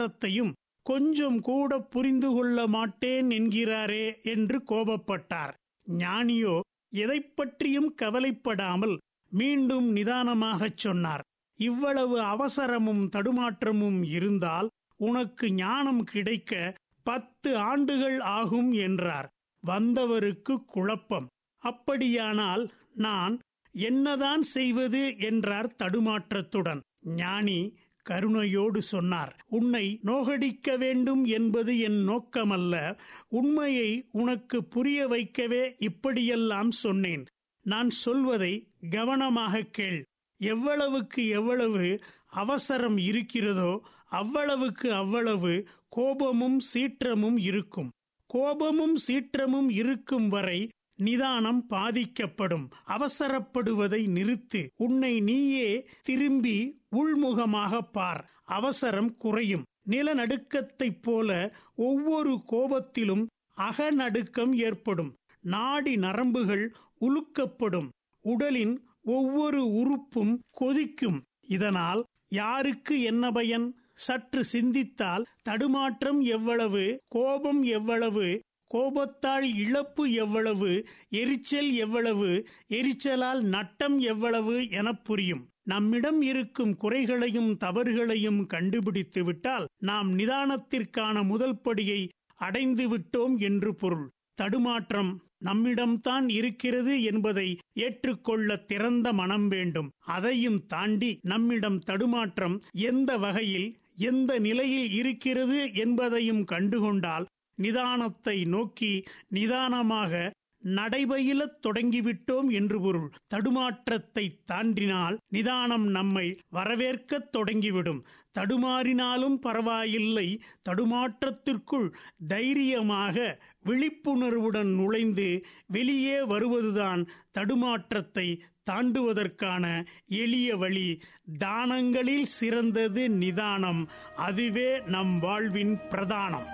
அவசரத்தையும் கொஞ்சம் கூட புரிந்து கொள்ள மாட்டேன் என்கிறாரே என்று கோபப்பட்டார் ஞானியோ எதைப் பற்றியும் கவலைப்படாமல் மீண்டும் நிதானமாகச் சொன்னார் இவ்வளவு அவசரமும் தடுமாற்றமும் இருந்தால் உனக்கு ஞானம் கிடைக்க பத்து ஆண்டுகள் ஆகும் என்றார் வந்தவருக்கு குழப்பம் அப்படியானால் நான் என்னதான் செய்வது என்றார் தடுமாற்றத்துடன் ஞானி கருணையோடு சொன்னார் உன்னை நோகடிக்க வேண்டும் என்பது என் நோக்கமல்ல உண்மையை உனக்கு புரிய வைக்கவே இப்படியெல்லாம் சொன்னேன் நான் சொல்வதை கவனமாக கேள் எவ்வளவுக்கு எவ்வளவு அவசரம் இருக்கிறதோ அவ்வளவுக்கு அவ்வளவு கோபமும் சீற்றமும் இருக்கும் கோபமும் சீற்றமும் இருக்கும் வரை நிதானம் பாதிக்கப்படும் அவசரப்படுவதை நிறுத்து உன்னை நீயே திரும்பி உள்முகமாக பார் அவசரம் குறையும் நிலநடுக்கத்தைப் போல ஒவ்வொரு கோபத்திலும் அகநடுக்கம் ஏற்படும் நாடி நரம்புகள் உலுக்கப்படும் உடலின் ஒவ்வொரு உறுப்பும் கொதிக்கும் இதனால் யாருக்கு என்ன பயன் சற்று சிந்தித்தால் தடுமாற்றம் எவ்வளவு கோபம் எவ்வளவு கோபத்தால் இழப்பு எவ்வளவு எரிச்சல் எவ்வளவு எரிச்சலால் நட்டம் எவ்வளவு என புரியும் நம்மிடம் இருக்கும் குறைகளையும் தவறுகளையும் கண்டுபிடித்து விட்டால் நாம் நிதானத்திற்கான முதல் படியை அடைந்து விட்டோம் என்று பொருள் தடுமாற்றம் நம்மிடம்தான் இருக்கிறது என்பதை ஏற்றுக்கொள்ள திறந்த மனம் வேண்டும் அதையும் தாண்டி நம்மிடம் தடுமாற்றம் எந்த வகையில் எந்த நிலையில் இருக்கிறது என்பதையும் கண்டுகொண்டால் நிதானத்தை நோக்கி நிதானமாக நடைபயிலத் தொடங்கிவிட்டோம் என்று பொருள் தடுமாற்றத்தை தாண்டினால் நிதானம் நம்மை வரவேற்கத் தொடங்கிவிடும் தடுமாறினாலும் பரவாயில்லை தடுமாற்றத்திற்குள் தைரியமாக விழிப்புணர்வுடன் நுழைந்து வெளியே வருவதுதான் தடுமாற்றத்தை தாண்டுவதற்கான எளிய வழி தானங்களில் சிறந்தது நிதானம் அதுவே நம் வாழ்வின் பிரதானம்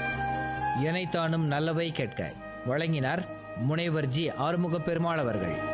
இணைத்தானும் நல்லவை கேட்க வழங்கினார் முனைவர் ஜி ஆறுமுக பெருமாள் அவர்கள்